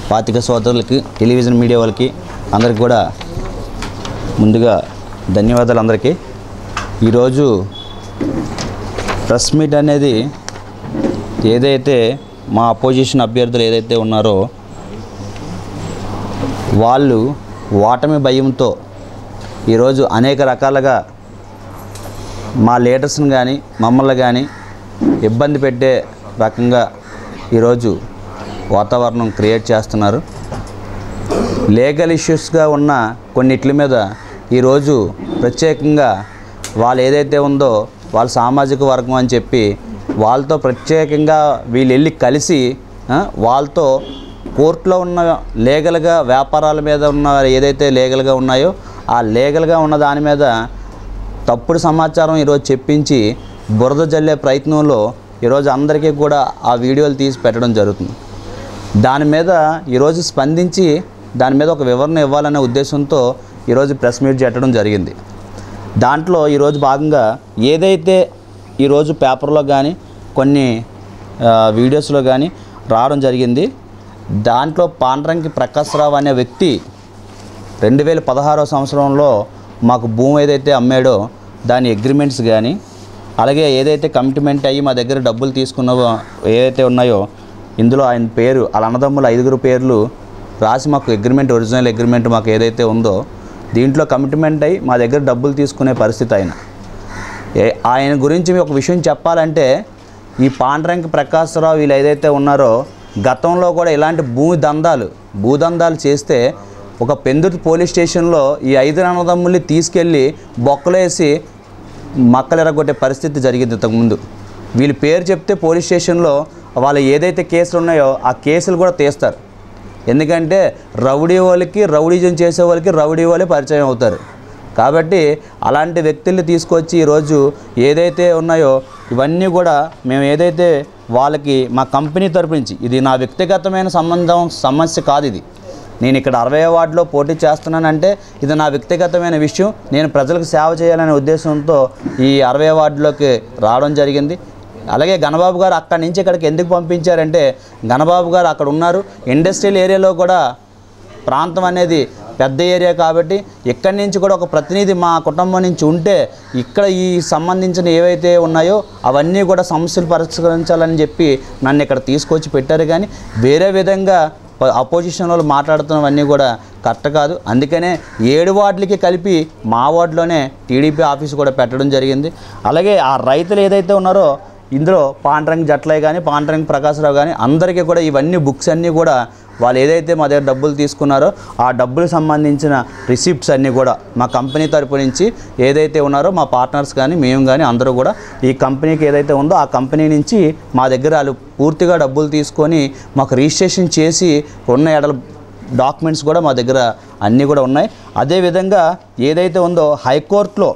పాతిక సోదరులకి television media వాళ్ళకి అందరికి కూడా ముందుగా ధన్యవాదాలు అందరికీ ఈరోజు ప్రెస్ మీట్ అనేది ఏదైతే మా అపోజిషన్ అభ్యర్థులు ఏదైతే ఉన్నారో వాళ్ళు ఓటమి భయంతో ఈరోజు అనేక రకాలుగా మా లీడర్స్ని కానీ మమ్మల్ని కానీ ఇబ్బంది పెట్టే రకంగా ఈరోజు వాతావరణం క్రియేట్ చేస్తున్నారు లీగల్ ఇష్యూస్గా ఉన్న కొన్నిట్ల మీద ఈరోజు ప్రత్యేకంగా వాళ్ళు ఏదైతే ఉందో వాళ్ళ సామాజిక వర్గం అని చెప్పి వాళ్ళతో ప్రత్యేకంగా వీళ్ళు వెళ్ళి కలిసి ఆ, వాళ్ళతో కోర్టులో ఉన్న లీగల్గా వ్యాపారాల మీద ఉన్న ఏదైతే లీగల్గా ఉన్నాయో ఆ లీగల్గా ఉన్న దాని మీద తప్పుడు సమాచారం ఈరోజు చెప్పించి బురద జల్లే ప్రయత్నంలో ఈరోజు అందరికీ కూడా ఆ వీడియోలు తీసి పెట్టడం జరుగుతుంది దాని మీద ఈరోజు స్పందించి దాని మీద ఒక వివరణ ఇవ్వాలనే ఉద్దేశంతో ఈరోజు ప్రెస్ మీట్ పెట్టడం జరిగింది దాంట్లో ఈరోజు భాగంగా ఏదైతే ఈరోజు పేపర్లో కానీ కొన్ని ఆ, వీడియోస్లో కానీ రావడం జరిగింది దాంట్లో పాండ్రంకి ప్రకాశ్ రావు అనే వ్యక్తి రెండు వేల పదహారో సంవత్సరంలో మాకు భూమి ఏదైతే అమ్మాడో దాని అగ్రిమెంట్స్ కానీ అలాగే ఏదైతే కమిట్మెంట్ అయ్యి మా దగ్గర డబ్బులు తీసుకున్నావో ఏదైతే ఉన్నాయో ఇందులో ఆయన పేరు వాళ్ళ అన్నదమ్ముల ఐదుగురు పేర్లు రాసి మాకు అగ్రిమెంట్ ఒరిజినల్ అగ్రిమెంట్ మాకు ఏదైతే ఉందో దీంట్లో కమిట్మెంట్ అయ్యి మా దగ్గర డబ్బులు తీసుకునే పరిస్థితి ఆయన ఏ- ఆయన గురించి మీకు ఒక విషయం చెప్పాలంటే ఈ పాండ్రంకి ప్రకాశ్రావు వీళ్ళు ఏదైతే ఉన్నారో గతంలో కూడా ఇలాంటి భూమి దందాలు భూదందాలు చేస్తే ఒక పెందుర్తి పోలీస్ స్టేషన్లో ఈ ఐదు అన్నదమ్ముల్ని తీసుకెళ్ళి బొక్కలేసి మక్కలు ఎరగొట్టే పరిస్థితి జరిగింది ఇంతకుముందు వీళ్ళ పేరు చెప్తే పోలీస్ స్టేషన్లో వాళ్ళు ఏదైతే కేసులు ఉన్నాయో ఆ కేసులు కూడా తీస్తారు ఎందుకంటే రౌడీ వాళ్ళకి రౌడీజం చేసే వాళ్ళకి రౌడీ వాళ్ళే పరిచయం అవుతారు కాబట్టి అలాంటి వ్యక్తుల్ని తీసుకొచ్చి ఈరోజు ఏదైతే ఉన్నాయో ఇవన్నీ కూడా మేము ఏదైతే వాళ్ళకి మా కంపెనీ తరపు నుంచి ఇది నా వ్యక్తిగతమైన సంబంధం సమస్య కాదు ఇది నేను ఇక్కడ అరవై వార్డులో పోటీ చేస్తున్నానంటే ఇది నా వ్యక్తిగతమైన విషయం నేను ప్రజలకు సేవ చేయాలనే ఉద్దేశంతో ఈ అరవై వార్డులోకి రావడం జరిగింది అలాగే గణబాబు గారు అక్కడి నుంచి ఇక్కడికి ఎందుకు పంపించారంటే గణబాబు గారు అక్కడ ఉన్నారు ఇండస్ట్రియల్ ఏరియాలో కూడా ప్రాంతం అనేది పెద్ద ఏరియా కాబట్టి ఇక్కడి నుంచి కూడా ఒక ప్రతినిధి మా కుటుంబం నుంచి ఉంటే ఇక్కడ ఈ సంబంధించిన ఏవైతే ఉన్నాయో అవన్నీ కూడా సమస్యలు పరిష్కరించాలని చెప్పి నన్ను ఇక్కడ తీసుకొచ్చి పెట్టారు కానీ వేరే విధంగా అపోజిషన్ వాళ్ళు మాట్లాడుతున్నవన్నీ కూడా కరెక్ట్ కాదు అందుకనే ఏడు వార్డులకి కలిపి మా వార్డులోనే టీడీపీ ఆఫీస్ కూడా పెట్టడం జరిగింది అలాగే ఆ రైతులు ఏదైతే ఉన్నారో ఇందులో పాండ్రంగ్ జట్లయ్య కానీ పాండ్రంగ్ ప్రకాశ్రావు కానీ అందరికీ కూడా ఇవన్నీ బుక్స్ అన్నీ కూడా వాళ్ళు ఏదైతే మా దగ్గర డబ్బులు తీసుకున్నారో ఆ డబ్బులకు సంబంధించిన రిసిప్ట్స్ అన్నీ కూడా మా కంపెనీ తరపు నుంచి ఏదైతే ఉన్నారో మా పార్ట్నర్స్ కానీ మేము కానీ అందరూ కూడా ఈ కంపెనీకి ఏదైతే ఉందో ఆ కంపెనీ నుంచి మా దగ్గర వాళ్ళు పూర్తిగా డబ్బులు తీసుకొని మాకు రిజిస్ట్రేషన్ చేసి ఉన్న ఎడల డాక్యుమెంట్స్ కూడా మా దగ్గర అన్నీ కూడా ఉన్నాయి అదేవిధంగా ఏదైతే ఉందో హైకోర్టులో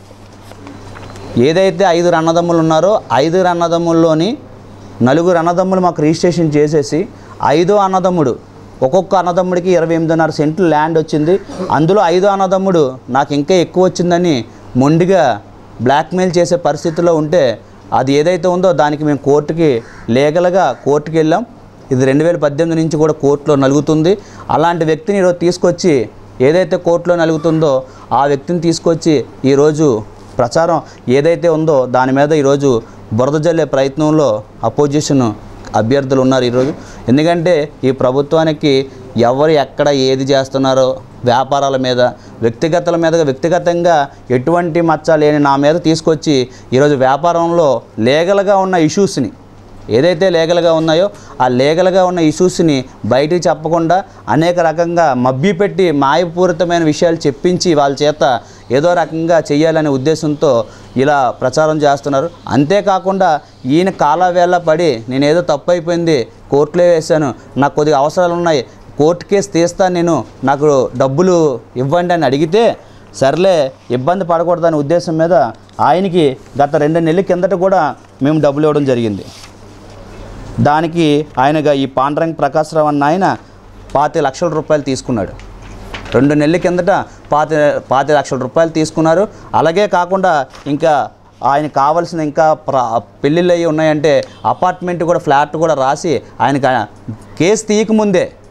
ఏదైతే ఐదుగురు అన్నదమ్ములు ఉన్నారో ఐదుగురు అన్నదమ్ముల్లోని నలుగురు అన్నదమ్ములు మాకు రిజిస్ట్రేషన్ చేసేసి ఐదో అన్నదమ్ముడు ఒక్కొక్క అన్నదమ్ముడికి ఇరవై ఎనిమిదిన్నర సెంట్లు ల్యాండ్ వచ్చింది అందులో ఐదో అన్నదమ్ముడు నాకు ఇంకా ఎక్కువ వచ్చిందని మొండిగా బ్లాక్మెయిల్ చేసే పరిస్థితిలో ఉంటే అది ఏదైతే ఉందో దానికి మేము కోర్టుకి లీగల్గా కోర్టుకి వెళ్ళాం ఇది రెండు వేల పద్దెనిమిది నుంచి కూడా కోర్టులో నలుగుతుంది అలాంటి వ్యక్తిని ఈరోజు తీసుకొచ్చి ఏదైతే కోర్టులో నలుగుతుందో ఆ వ్యక్తిని తీసుకొచ్చి ఈరోజు ప్రచారం ఏదైతే ఉందో దాని మీద ఈరోజు బురద జల్లే ప్రయత్నంలో అపోజిషన్ అభ్యర్థులు ఉన్నారు ఈరోజు ఎందుకంటే ఈ ప్రభుత్వానికి ఎవరు ఎక్కడ ఏది చేస్తున్నారో వ్యాపారాల మీద వ్యక్తిగతల మీద వ్యక్తిగతంగా ఎటువంటి మచ్చ లేని నా మీద తీసుకొచ్చి ఈరోజు వ్యాపారంలో లీగల్గా ఉన్న ఇష్యూస్ని ఏదైతే లీగల్గా ఉన్నాయో ఆ లీగల్గా ఉన్న ఇష్యూస్ని బయటికి చెప్పకుండా అనేక రకంగా మభ్యపెట్టి మాయపూరితమైన విషయాలు చెప్పించి వాళ్ళ చేత ఏదో రకంగా చేయాలనే ఉద్దేశంతో ఇలా ప్రచారం చేస్తున్నారు అంతేకాకుండా ఈయన కాలవేళ పడి నేను ఏదో తప్పు అయిపోయింది కోర్టులో వేశాను నాకు కొద్దిగా అవసరాలు ఉన్నాయి కోర్టు కేసు తీస్తాను నేను నాకు డబ్బులు ఇవ్వండి అని అడిగితే సర్లే ఇబ్బంది పడకూడదనే ఉద్దేశం మీద ఆయనకి గత రెండు నెలల కిందట కూడా మేము డబ్బులు ఇవ్వడం జరిగింది దానికి ఆయనగా ఈ పాండ్రంగ్ ప్రకాశ్రావు అన్న ఆయన పాతి లక్షల రూపాయలు తీసుకున్నాడు రెండు నెలల కిందట పాతి పాతి లక్షల రూపాయలు తీసుకున్నారు అలాగే కాకుండా ఇంకా ఆయన కావాల్సిన ఇంకా ప్ర పెళ్ళిళ్ళు అయ్యి ఉన్నాయంటే అపార్ట్మెంట్ కూడా ఫ్లాట్ కూడా రాసి ఆయనకి ఆ కేసు తీయకముందే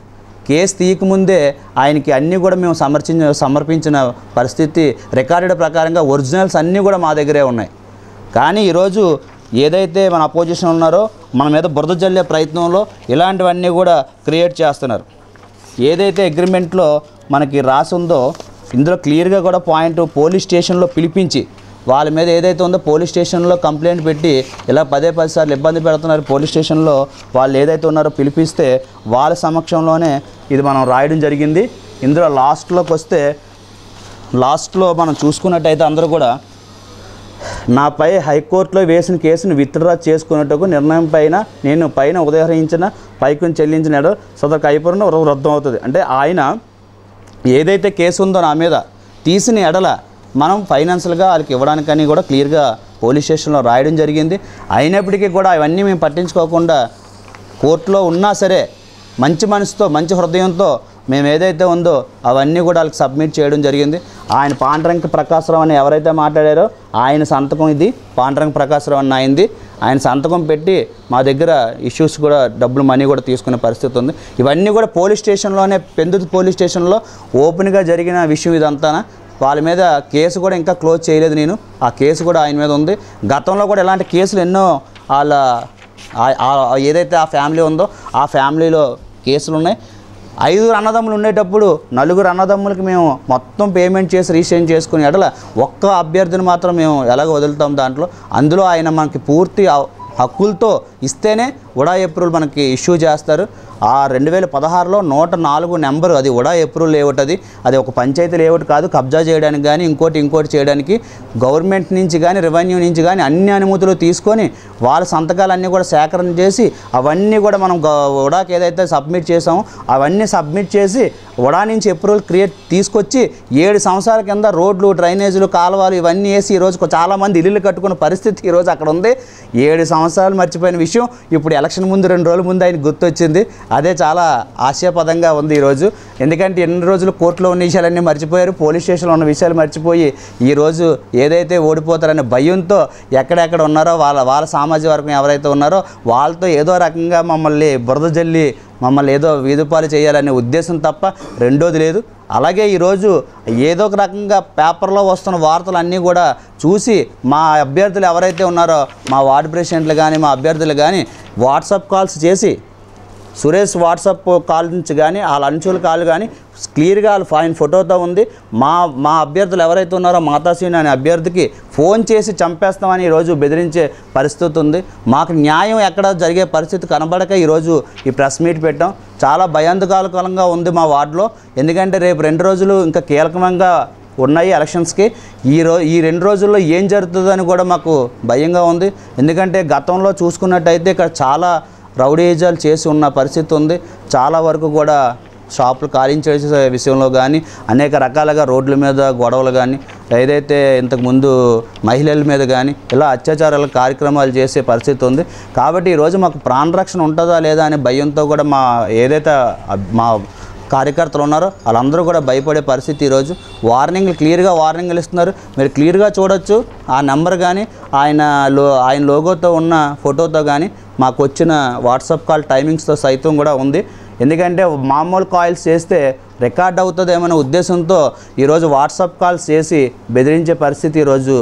కేసు తీయకముందే ఆయనకి అన్నీ కూడా మేము సమర్చించిన సమర్పించిన పరిస్థితి రికార్డెడ్ ప్రకారంగా ఒరిజినల్స్ అన్నీ కూడా మా దగ్గరే ఉన్నాయి కానీ ఈరోజు ఏదైతే మన అపోజిషన్ ఉన్నారో మన మీద బురద జల్లే ప్రయత్నంలో ఇలాంటివన్నీ కూడా క్రియేట్ చేస్తున్నారు ఏదైతే అగ్రిమెంట్లో మనకి రాసి ఉందో ఇందులో క్లియర్గా కూడా పాయింట్ పోలీస్ స్టేషన్లో పిలిపించి వాళ్ళ మీద ఏదైతే ఉందో పోలీస్ స్టేషన్లో కంప్లైంట్ పెట్టి ఇలా పదే పది సార్లు ఇబ్బంది పెడుతున్నారు పోలీస్ స్టేషన్లో వాళ్ళు ఏదైతే ఉన్నారో పిలిపిస్తే వాళ్ళ సమక్షంలోనే ఇది మనం రాయడం జరిగింది ఇందులో లాస్ట్లోకి వస్తే లాస్ట్లో మనం చూసుకున్నట్టయితే అందరూ కూడా నాపై హైకోర్టులో వేసిన కేసును విత్డ్రా చేసుకున్నట్టుకు నిర్ణయం పైన నేను పైన ఉదహరించిన పైకి చెల్లించిన ఎడల సదరు కైపురం రద్దం అవుతుంది అంటే ఆయన ఏదైతే కేసు ఉందో నా మీద తీసిన ఎడల మనం ఫైనాన్షియల్గా వాళ్ళకి ఇవ్వడానికని కూడా క్లియర్గా పోలీస్ స్టేషన్లో రాయడం జరిగింది అయినప్పటికీ కూడా అవన్నీ మేము పట్టించుకోకుండా కోర్టులో ఉన్నా సరే మంచి మనసుతో మంచి హృదయంతో మేము ఏదైతే ఉందో అవన్నీ కూడా వాళ్ళకి సబ్మిట్ చేయడం జరిగింది ఆయన పాండ్రంకి ప్రకాశరావు అని ఎవరైతే మాట్లాడారో ఆయన సంతకం ఇది పాండ్రంకి ప్రకాశరావు అని అయింది ఆయన సంతకం పెట్టి మా దగ్గర ఇష్యూస్ కూడా డబ్బులు మనీ కూడా తీసుకునే పరిస్థితి ఉంది ఇవన్నీ కూడా పోలీస్ స్టేషన్లోనే పెందుతు పోలీస్ స్టేషన్లో ఓపెన్గా జరిగిన విషయం ఇదంతా వాళ్ళ మీద కేసు కూడా ఇంకా క్లోజ్ చేయలేదు నేను ఆ కేసు కూడా ఆయన మీద ఉంది గతంలో కూడా ఇలాంటి కేసులు ఎన్నో వాళ్ళ ఆ- ఆ- ఏదైతే ఆ ఫ్యామిలీ ఉందో ఆ ఫ్యామిలీలో కేసులు ఉన్నాయి ఐదుగురు అన్నదమ్ములు ఉండేటప్పుడు నలుగురు అన్నదమ్ములకి మేము మొత్తం పేమెంట్ చేసి రీసైన్ చేసుకుని ఎడల ఒక్క అభ్యర్థిని మాత్రం మేము ఎలాగ వదులుతాం దాంట్లో అందులో ఆయన మనకి పూర్తి హ- హక్కులతో ఇస్తేనే ఉడా ఎప్రూవల్ మనకి ఇష్యూ చేస్తారు ఆ రెండు వేల పదహారులో నూట నాలుగు నెంబరు అది ఉడా ఎప్రూవల్ లేఅవుట్ అది అది ఒక పంచాయతీ లేఅవుట్ కాదు కబ్జా చేయడానికి కానీ ఇంకోటి ఇంకోటి చేయడానికి గవర్నమెంట్ నుంచి కానీ రెవెన్యూ నుంచి కానీ అన్ని అనుమతులు తీసుకొని వాళ్ళ సంతకాలన్నీ కూడా సేకరణ చేసి అవన్నీ కూడా మనం గ- ఉడాకి ఏదైతే సబ్మిట్ చేసామో అవన్నీ సబ్మిట్ చేసి ఉడా నుంచి అప్రూవల్ క్రియేట్ తీసుకొచ్చి ఏడు సంవత్సరాల కింద రోడ్లు డ్రైనేజీలు కాలువలు ఇవన్నీ వేసి ఈరోజు కొ- చాలామంది ఇల్లులు కట్టుకున్న పరిస్థితి ఈరోజు అక్కడ ఉంది ఏడు సంవత్సరాలు మర్చిపోయిన విషయం ఇప్పుడు ఎలక్షన్ ముందు రెండు రోజుల ముందు ఆయన గుర్తొచ్చింది అదే చాలా ఆశయపదంగా ఉంది ఈరోజు ఎందుకంటే ఎన్ని రోజులు కోర్టులో ఉన్న విషయాలన్నీ మర్చిపోయారు పోలీస్ స్టేషన్లో ఉన్న విషయాలు మర్చిపోయి ఈరోజు ఏదైతే ఓడిపోతారనే భయంతో ఎక్కడెక్కడ ఉన్నారో వాళ్ళ వాళ్ళ సామాజిక వర్గం ఎవరైతే ఉన్నారో వాళ్ళతో ఏదో రకంగా మమ్మల్ని బురద జల్లి మమ్మల్ని ఏదో వీధుపాలు చేయాలనే ఉద్దేశం తప్ప రెండోది లేదు అలాగే ఈరోజు ఏదో ఒక రకంగా పేపర్లో వస్తున్న వార్తలు అన్నీ కూడా చూసి మా అభ్యర్థులు ఎవరైతే ఉన్నారో మా వార్డు ప్రెసిడెంట్లు కానీ మా అభ్యర్థులు కానీ వాట్సాప్ కాల్స్ చేసి సురేష్ వాట్సాప్ కాల్ నుంచి కానీ వాళ్ళ అంచుల కాల్ కానీ క్లియర్గా వాళ్ళ ఆయన ఫోటోతో ఉంది మా మా అభ్యర్థులు ఎవరైతే ఉన్నారో మాతాశ్రీని అనే అభ్యర్థికి ఫోన్ చేసి చంపేస్తామని ఈరోజు బెదిరించే పరిస్థితి ఉంది మాకు న్యాయం ఎక్కడ జరిగే పరిస్థితి కనబడక ఈరోజు ఈ ప్రెస్ మీట్ పెట్టాం చాలా భయాందకాలకరంగా ఉంది మా వార్డులో ఎందుకంటే రేపు రెండు రోజులు ఇంకా కీలకంగా ఉన్నాయి ఎలక్షన్స్కి ఈ రో ఈ రెండు రోజుల్లో ఏం జరుగుతుందని కూడా మాకు భయంగా ఉంది ఎందుకంటే గతంలో చూసుకున్నట్టయితే ఇక్కడ చాలా రౌడీజాలు చేసి ఉన్న పరిస్థితి ఉంది చాలా వరకు కూడా షాపులు కాలించేసే విషయంలో కానీ అనేక రకాలుగా రోడ్ల మీద గొడవలు కానీ ఏదైతే ఇంతకుముందు మహిళల మీద కానీ ఇలా అత్యాచారాల కార్యక్రమాలు చేసే పరిస్థితి ఉంది కాబట్టి ఈరోజు మాకు ప్రాణరక్షణ ఉంటుందా లేదా అనే భయంతో కూడా మా ఏదైతే అబ్- మా కార్యకర్తలు ఉన్నారో వాళ్ళందరూ కూడా భయపడే పరిస్థితి ఈరోజు వార్నింగ్లు క్లియర్గా వార్నింగ్లు ఇస్తున్నారు మీరు క్లియర్గా చూడొచ్చు ఆ నెంబర్ కానీ ఆయన లో ఆయన లోగోతో ఉన్న ఫోటోతో కానీ మాకు వచ్చిన వాట్సాప్ కాల్ టైమింగ్స్తో సైతం కూడా ఉంది ఎందుకంటే మామూలు కాల్స్ చేస్తే రికార్డ్ అవుతుందేమనే ఉద్దేశంతో ఈరోజు వాట్సాప్ కాల్స్ చేసి బెదిరించే పరిస్థితి ఈరోజు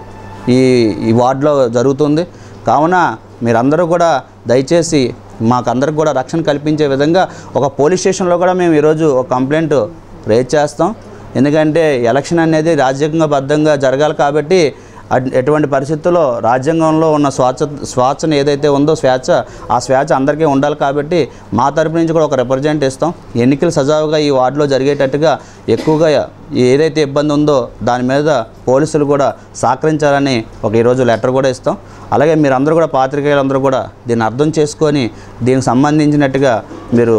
ఈ ఈ వార్డులో జరుగుతుంది కావున మీరందరూ కూడా దయచేసి మాకందరికి కూడా రక్షణ కల్పించే విధంగా ఒక పోలీస్ స్టేషన్లో కూడా మేము ఈరోజు ఒక కంప్లైంట్ రేజ్ చేస్తాం ఎందుకంటే ఎలక్షన్ అనేది రాజ్యాంగ బద్ధంగా జరగాలి కాబట్టి అట్- ఎటువంటి పరిస్థితుల్లో రాజ్యాంగంలో ఉన్న స్వాచ్ఛ స్వాచ్ఛను ఏదైతే ఉందో స్వేచ్ఛ ఆ స్వేచ్ఛ అందరికీ ఉండాలి కాబట్టి మా తరపు నుంచి కూడా ఒక రిప్రజెంట్ ఇస్తాం ఎన్నికలు సజావుగా ఈ వార్డులో జరిగేటట్టుగా ఎక్కువగా ఏదైతే ఇబ్బంది ఉందో దాని మీద పోలీసులు కూడా సహకరించాలని ఒక ఈరోజు లెటర్ కూడా ఇస్తాం అలాగే మీరందరూ కూడా పాత్రికేయులందరూ కూడా దీన్ని అర్థం చేసుకొని దీనికి సంబంధించినట్టుగా మీరు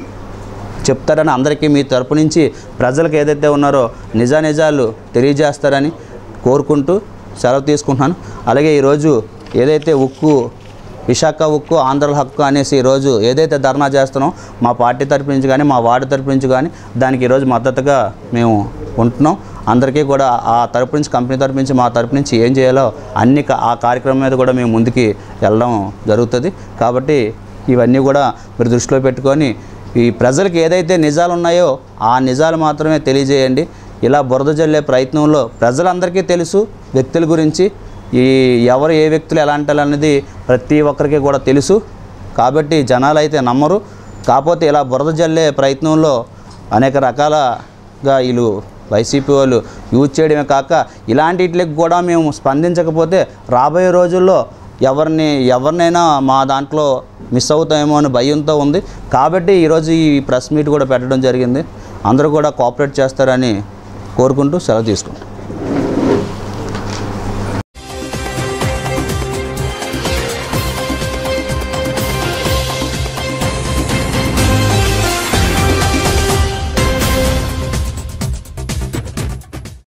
చెప్తారని అందరికీ మీ తరపు నుంచి ప్రజలకు ఏదైతే ఉన్నారో నిజానిజాలు తెలియజేస్తారని కోరుకుంటూ సెలవు తీసుకుంటున్నాను అలాగే ఈరోజు ఏదైతే ఉక్కు విశాఖ ఉక్కు ఆంధ్ర హక్కు అనేసి ఈరోజు ఏదైతే ధర్నా చేస్తున్నాం మా పార్టీ తరపు నుంచి కానీ మా వార్డు తరపు నుంచి కానీ దానికి ఈరోజు మద్దతుగా మేము ఉంటున్నాం అందరికీ కూడా ఆ తరపు నుంచి కంపెనీ తరపు నుంచి మా తరపు నుంచి ఏం చేయాలో అన్ని కా- ఆ కార్యక్రమం మీద కూడా మేము ముందుకి వెళ్ళడం జరుగుతుంది కాబట్టి ఇవన్నీ కూడా మీరు దృష్టిలో పెట్టుకొని ఈ ప్రజలకు ఏదైతే నిజాలు ఉన్నాయో ఆ నిజాలు మాత్రమే తెలియజేయండి ఇలా బురద జల్లే ప్రయత్నంలో ప్రజలందరికీ తెలుసు వ్యక్తుల గురించి ఈ ఎవరు ఏ వ్యక్తులు ఎలాంటి వాళ్ళు అనేది ప్రతి ఒక్కరికి కూడా తెలుసు కాబట్టి జనాలు అయితే నమ్మరు కాకపోతే ఇలా బురద జల్లే ప్రయత్నంలో అనేక రకాలుగా వీళ్ళు వైసీపీ వాళ్ళు యూజ్ చేయడమే కాక ఇలాంటి వీటికి కూడా మేము స్పందించకపోతే రాబోయే రోజుల్లో ఎవరిని ఎవరినైనా మా దాంట్లో మిస్ అవుతామేమో అని భయంతో ఉంది కాబట్టి ఈరోజు ఈ ప్రెస్ మీట్ కూడా పెట్టడం జరిగింది అందరూ కూడా కోఆపరేట్ చేస్తారని కోరుకుంటూ సెలవు తీసుకుంటాం